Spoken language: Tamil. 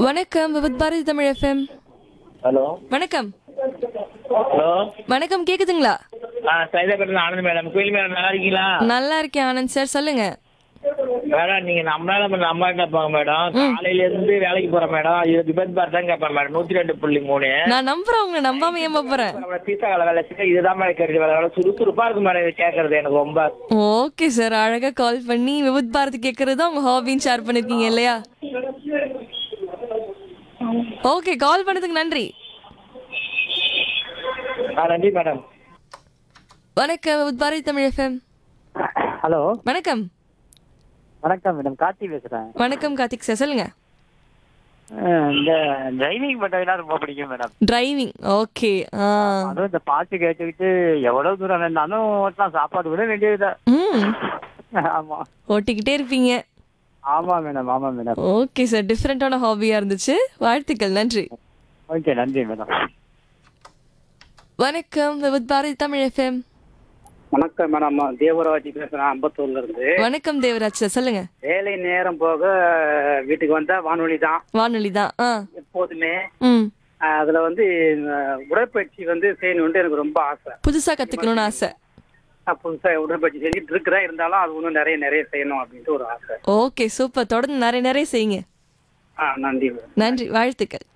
வணக்கம் விபத் பாரதி தமிழ் எஃப்எம் ஹலோ வணக்கம் ஹலோ வணக்கம் கேக்குதுங்களா ஆ சைதாப்பேட்டில் ஆனந்த் மேடம் கோயில் மேடம் நல்லா இருக்கீங்களா நல்லா இருக்கேன் ஆனந்த் சார் சொல்லுங்க மேடம் நீங்க நம்மளால நம்ம அம்மா கேட்பாங்க மேடம் காலையில இருந்து வேலைக்கு போறேன் மேடம் இது விபத் பார் தான் கேட்பேன் மேடம் நூத்தி ரெண்டு புள்ளி மூணு நான் நம்புறேன் உங்களை நம்பாம ஏமா போறேன் பீசா வேலை வேலை செய்ய இதுதான் மேடம் கேட்குறது வேலை வேலை சுறுசுறுப்பா இருக்கு மேடம் இது கேட்கறது எனக்கு ரொம்ப ஓகே சார் அழகா கால் பண்ணி விபத் பாரதி கேக்குறது உங்க ஹாபின்னு ஷேர் பண்ணிருக்கீங்க இல்லையா ஓகே கால் பண்ணதுக்கு நன்றி ஆ நன்றி மேடம் வணக்கம் விபத் பாரதி தமிழ் எஃப்எம் ஹலோ வணக்கம் வணக்கம் மேடம் கார்த்தி பேசுறேன் வணக்கம் கார்த்திக் சார் சொல்லுங்க அஹ் இந்த டிரைவிங் பண்றதுனா ரொம்ப பிடிக்கும் மேடம் டிரைவிங் ஓகே ஆ அதுவும் இந்த பாட்டு கேட்டுக்கிட்டு எவ்வளவு தூரம் வேணாலும் ஓட்டலாம் சாப்பாடு கூட வேண்டியது ம் ஆமா ஓட்டிக்கிட்டே இருப்பீங்க ஆமா மேடம் ஆமா மேடம் ஓகே சார் டிஃப்ரெண்டான ஹாபியா இருந்துச்சு வாழ்த்துக்கள் நன்றி ஓகே நன்றி மேடம் வணக்கம் விபத் பாரதி தமிழ் எஃப்எம் வணக்கம் மேடம் தேவராஜ் பேசுறேன் அம்பத்தூர்ல இருந்து வணக்கம் தேவராஜ் சார் சொல்லுங்க வேலை நேரம் போக வீட்டுக்கு வந்தா வானொலி தான் வானொலி தான் ஆ எப்போதுமே ம் அஹ் அதுல வந்து அஹ், உடற்பயிற்சி வந்து செய்யணும்னு எனக்கு ரொம்ப ஆசை புதுசா கத்துக்கணும்னு ஆசை நான் புதுசா உடற்பயிற்சி செஞ்சுட்டு இருக்கிறேன் இருந்தாலும் அது இன்னும் நிறைய நிறைய செய்யணும் அப்படின்ட்டு ஒரு ஆசை ஓகே சூப்பர் தொடர்ந்து நிறைய நிறைய செய்யுங்க ஆ நன்றி மேடம் நன்றி வாழ்த்துக்கள்